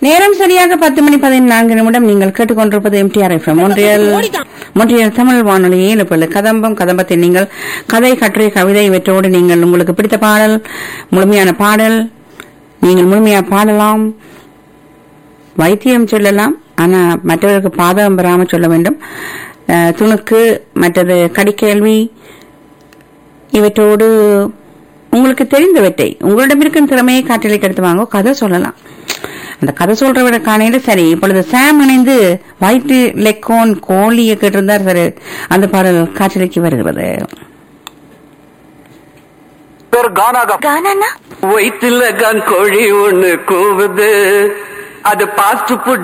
நேரம் சரியாக பத்து மணி பதினான்கு நிமிடம் நீங்கள் கேட்டுக்கொண்டிருப்பது எம்டிஆர் எஃப்எம் ஒன்றியல் ஒன்றியல் தமிழ் வானொலி ஏழுப்பள்ளு கதம்பம் கதம்பத்தில் நீங்கள் கதை கட்டுரை கவிதை இவற்றோடு நீங்கள் உங்களுக்கு பிடித்த பாடல் முழுமையான பாடல் நீங்கள் முழுமையா பாடலாம் வைத்தியம் சொல்லலாம் ஆனா மற்றவருக்கு பாதகம் பெறாம சொல்ல வேண்டும் அஹ், துணுக்கு மற்றது கடிக்கேள்வி இவற்றோடு உங்களுக்கு தெரிந்தவற்றை உங்களிடம் இருக்கும் திறமையை காற்றலைக்கு எடுத்து வாங்க கதை சொல்லலாம் அந்த கதை சொல்றவரை காணையில சரி இப்பொழுது சாம் இணைந்து வயிற்று லெக்கோன் கோழியை கேட்டிருந்தார் சரி அந்த பாடல் காற்றலைக்கு வருகிறது பேர் கானாகம் கானானா வயிற்றுல கண் கோழி ஒண்ணு கூவுது அது பாஸ்ட் ஃபுட்